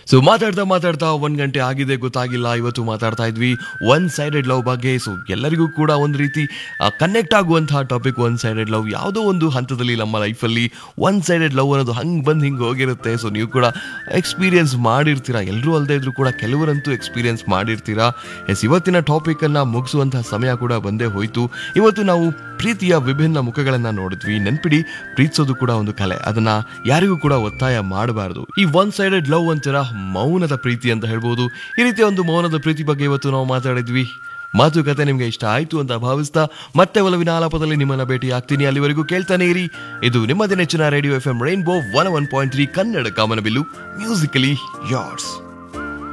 so ಮಾತಾಡ್ತಾ ಮಾತಾಡ್ತಾ ಒಂದ್ ಗಂಟೆ ಆಗಿದೆ ಗೊತ್ತಾಗಿಲ್ಲ ಇವತ್ತು ಮಾತಾಡ್ತಾ ಇದ್ವಿ ಒನ್ ಸೈಡೆಡ್ ಲವ್ ಬಗ್ಗೆ ಸೊ ಎಲ್ಲರಿಗೂ ಕೂಡ ಒಂದು ರೀತಿ ಕನೆಕ್ಟ್ ಆಗುವಂತಹ ಟಾಪಿಕ್ ಒನ್ ಸೈಡೆಡ್ ಲವ್ ಯಾವುದೋ ಒಂದು ಹಂತದಲ್ಲಿ ನಮ್ಮ ಲೈಫಲ್ಲಿ ಒನ್ ಸೈಡೆಡ್ ಲವ್ ಅನ್ನೋದು ಹಂಗೆ ಬಂದು ಹಿಂಗೆ ಹೋಗಿರುತ್ತೆ ಸೊ ನೀವು ಕೂಡ ಎಕ್ಸ್ಪೀರಿಯನ್ಸ್ ಮಾಡಿರ್ತೀರಾ ಎಲ್ಲರೂ ಅಲ್ಲದೆ ಇದ್ರು ಕೂಡ ಕೆಲವರಂತೂ ಎಕ್ಸ್ಪೀರಿಯನ್ಸ್ ಮಾಡಿರ್ತೀರಾ ಎಸ್ ಇವತ್ತಿನ ಟಾಪಿಕನ್ನು ಮುಗಿಸುವಂತಹ ಸಮಯ ಕೂಡ ಬಂದೇ ಹೋಯಿತು ಇವತ್ತು ನಾವು ಪ್ರೀತಿಯ ವಿಭಿನ್ನ ಮುಖಗಳನ್ನ ನೋಡಿದ್ವಿ ನೆನ್ಪಿಡಿ ಪ್ರೀತಿಸೋದು ಕೂಡ ಒಂದು ಕಲೆ ಅದನ್ನ ಯಾರಿಗೂ ಕೂಡ ಒತ್ತಾಯ ಮಾಡಬಾರದು ಈ ಒನ್ ಸೈಡೆಡ್ ಲವ್ ಅಂತೀರ ಮೌನದ ಪ್ರೀತಿ ಅಂತ ಹೇಳ್ಬೋದು ಈ ರೀತಿಯ ಒಂದು ಮೌನದ ಪ್ರೀತಿ ಬಗ್ಗೆ ಇವತ್ತು ನಾವು ಮಾತಾಡಿದ್ವಿ ಮಾತುಕತೆ ನಿಮ್ಗೆ ಇಷ್ಟ ಆಯ್ತು ಅಂತ ಭಾವಿಸ್ತಾ ಮತ್ತೆ ಒಲವಿನ ಆಲಾಪದಲ್ಲಿ ನಿಮ್ಮನ್ನ ಭೇಟಿ ಆಗ್ತೀನಿ ಅಲ್ಲಿವರೆಗೂ ಕೇಳ್ತಾನೆ ಇರಿ ಇದು ನಿಮ್ಮದೇ ನೆಚ್ಚಿನ radio F M rainbow one one point three Kannada ಕಾಮನಬಿಲ್ಲು ಮ್ಯೂಸಿಕಲಿ ಯಾರ್ಸ್